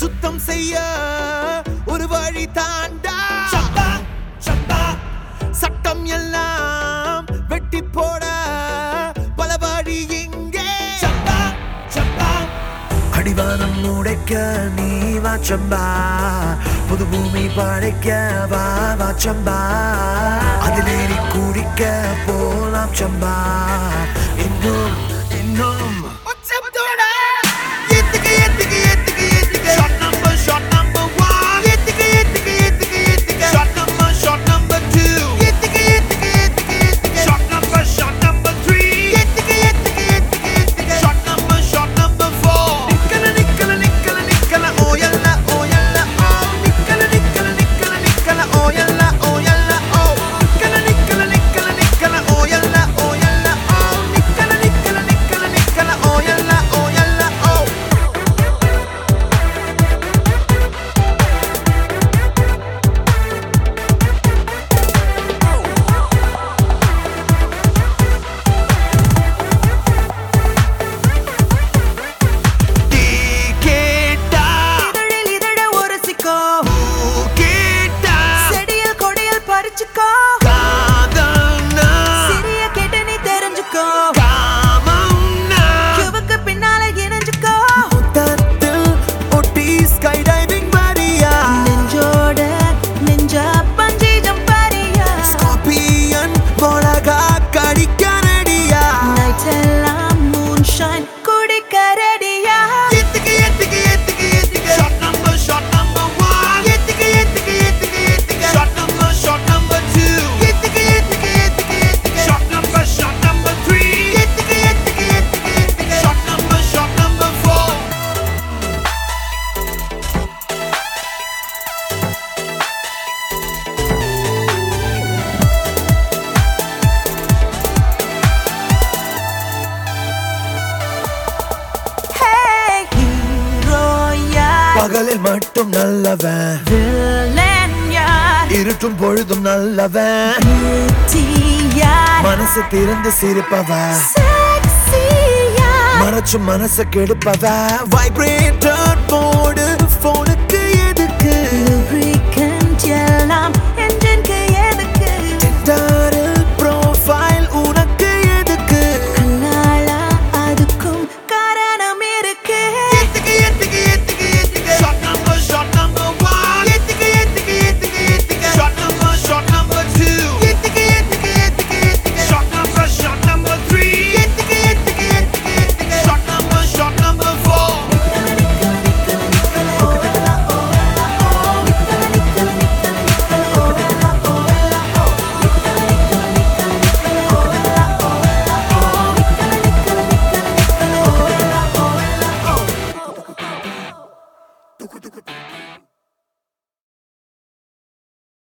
சுத்தம் செய்ய ஒரு வழி தாண்டா சட்டம் எல்லாம் வெட்டி போட பல வழி இங்கே அடிவானம் உடைக்க நீ வாச்சம்பா புது பூமி படைக்க வா வாச்சம்பா அதிலேறி குடிக்க போலாம் சம்பா இன்னும் இன்னும் ஏத்துக்கு, ஏத்துக்கு, ஏத்துக்கு, ஏத்துக்கு. Shot number, shot number one. ஏத்துக்கு, ஏத்துக்கு, ஏத்துக்கு, ஏத்துக்கு. Shot number, shot number two. ஏத்துக்கு, ஏத்துக்கு, ஏத்துக்கு, ஏத்துக்கு. Shot number, shot number three. ஏத்துக்கு, ஏத்துக்கு, ஏத்துக்கு, ஏத்துக்கு. Shot number, shot number four. நிக்கல, நிக்கல, நிக்கல, நிக்கல, ஓ யல்ல, ஓ யல்ல, ஓ. நிக்கல, நிக்கல, நிக்கல, நிக்கல, ஓ யல்ல, ஓ யல்ல, ஓ. நிக்கல, நிக்கல, நிக்கல, நிக்கல, ஓ யல்ல, ஓ யல்ல, ஓ. நிக்கல, நிக்கல, நிக்கல, நிக்கல, ஓ யல்ல, ஓ யல்ல, ஓ. டீ கேட்டா இதழில் இதழ உரசிக்கோ பூ கேட்டா செடியில் கொடியில் பறிச்சுக்கோ காதல்னா சிறிய கேட்டு நீ தெரிஞ்சுக்கோ காமம்னா கியூவுக்கு பின்னால இணைஞ்சுக்கோ முத்தத்தில் ஒட்டி ஸ்கை டைவிங் வரியா நெஞ்சோட நெஞ்ச பஞ்சி ஜம்பரியா ஸ்கார்பியன் மிளகா கடிக்க ரெடியா நைட் எல்லாம் மூன் ஷைன் குடிக்க ரெடியா ஏத்துக்கு ஏத்துக்கு ஏத்துக்கு ஏத்துக்கு ஷாட் நம்பர் ஷாட் நம்பர் 1 ஏத்துக்கு ஏத்துக்கு ஏத்துக்கு ஏத்துக்கு ஷாட் நம்பர் ஷாட் நம்பர் 2 ஏத்துக்கு ஏத்துக்கு ஏத்துக்கு ஏத்துக்கு ஷாட் நம்பர் ஷாட் நம்பர் 3 ஏத்துக்கு ஏத்துக்கு ஏத்துக்கு ஏத்துக்கு shot number shot number 4 hey hero யார் பகலில் மட்டும் நல்லவன் வில்லன் யார் இருட்டும் பொழுதும் நல்லவன் பியூட்டி யார் மனசு திறந்து சிரிப்பவன் செக்ஸி யார் மறைச்சு மனச கெடுப்பவ வைப்ரேட்டர்